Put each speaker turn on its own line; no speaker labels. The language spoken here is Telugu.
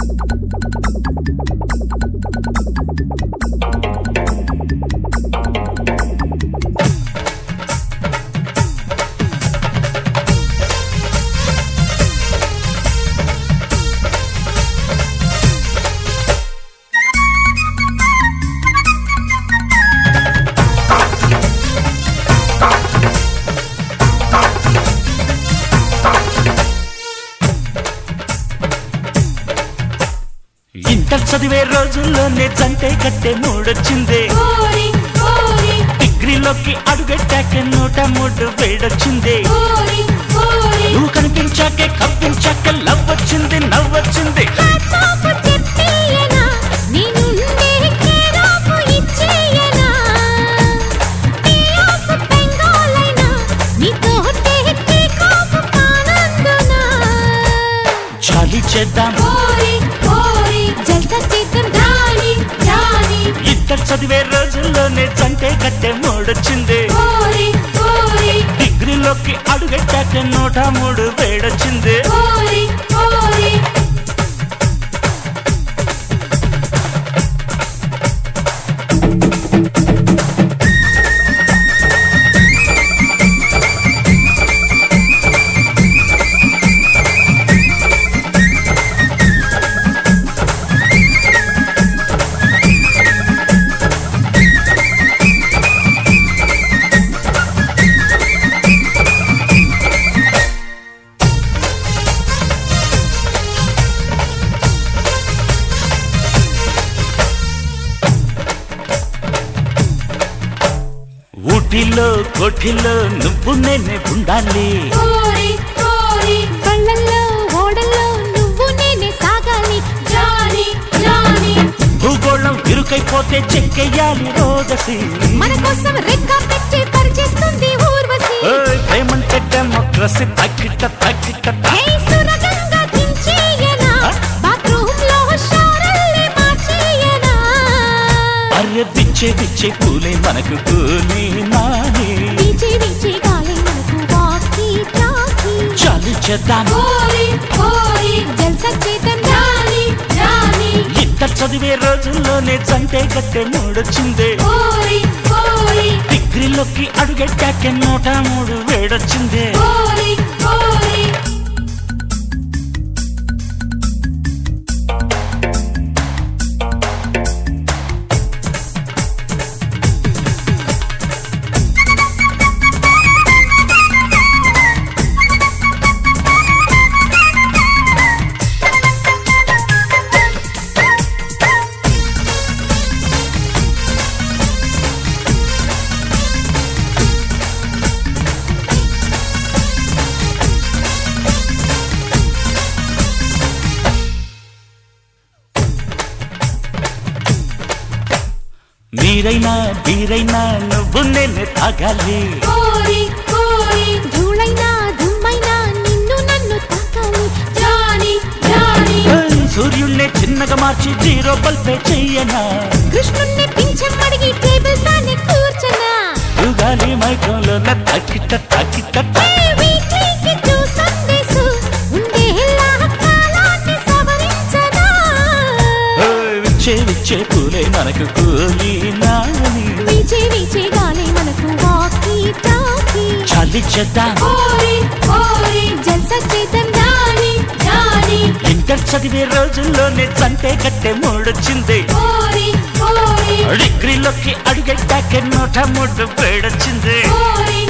ఇంటర్ చదివే రోజుల్లోనే జంటే కట్టే మూడొచ్చిందే
కోరి కోరి
డిగ్రీలోకి అడుగెట్టాక నూట మూడు వేడొచ్చిందే
కోరి కోరి
నువ్వు కనిపించాకే కప్పించాక లవ్ వచ్చింది నవ్వొచ్చింది
హాట్సాప్ చెప్పేయనా నేనుండే కేరాపు ఇచ్చేయనా టీ ఆఫ్ బెంగాల్ అయినా నీతో టేకే కాపు కానందునా
చాలి చేద్దాం
కోరి కోరి జల్సా చేద్దాం రాని రాని
ఇంటర్ చదివే రోజుల్లోనే జంటే కట్టే మూడొచ్చిందే
కోరి కోరి
డిగ్రీలోకి అడుగెట్టాక నూట మూడు వేడొచ్చిందే
కోరి కోరి
ఊటీలో కోఠిలో నువ్వు నేనే ఉండాలి
కోరి కోరి కళ్ళల్లో ఓడల్లో నువ్వు నేనే సాగాలి జాని జాని
భూగోళం ఇరుకైపోతే చెక్కెయ్యాలి రోజసి
మన కోసం రెక్క పెట్టి పరిచేస్తుంది ఊర్వశి
ఓయ్ ప్రేమంటే డెమోక్రసీ తగ్గిట తగ్గిట
హే సురగంగా దించేయనా బాత్రూమ్ లో షారల్లే మార్చేయనా
అర్రె బిచ్చే బిచ్చే పూలే మనకు కూలి నాని
వీచి వీచి గాలి మనకు వాకి టాకి
చాలు చేద్దాం
కోరి కోరి జల్సా చేద్దాం రాని రాని
ఇంటర్ చదివే రోజుల్లోనే జంటే కట్టే మూడొచ్చిందే
కోరి కోరి
డిగ్రీలోకి అడుగెట్టాక నూట మూడు వేడొచ్చిందే
కోరి కోరి
మీరైనా బీరైనా నువ్వు నేనే తాగాలి
కోరి కోరి ధూళైనా దుమ్మైనా నిన్ను నన్ను తాకాలి జాని జాని
ఓయ్ సూర్యుణ్ణే చిన్నగా మార్చి జీరో బల్పే చెయ్యనా
కృష్ణుణ్ణి పింఛమడిగి టేబుల్ పైన కూర్చున్నా
యుగాలి మైకంలో తక్కిట తక్కిట
ఏ వీక్లీకి టూ సండేస్ ఉండేలా కాలాన్ని సవరించనా
ఓయ్ విచ్చే విచ్చే పూలే మనకు కూలి నాని
వీచే వీచే గాలి మనకు వాకి టాకి
చాలి చేద్దాం
కోరి కోరి జల్సా చేద్దాం రాని రాని
ఇంటర్ చదివే రోజుల్లోనే చంటే కట్టే మూడొచ్చింది
కోరి కోరి
డిగ్రీలోకి అడుగెట్టాక నూట మూడు వేడొచ్చింది
కోరి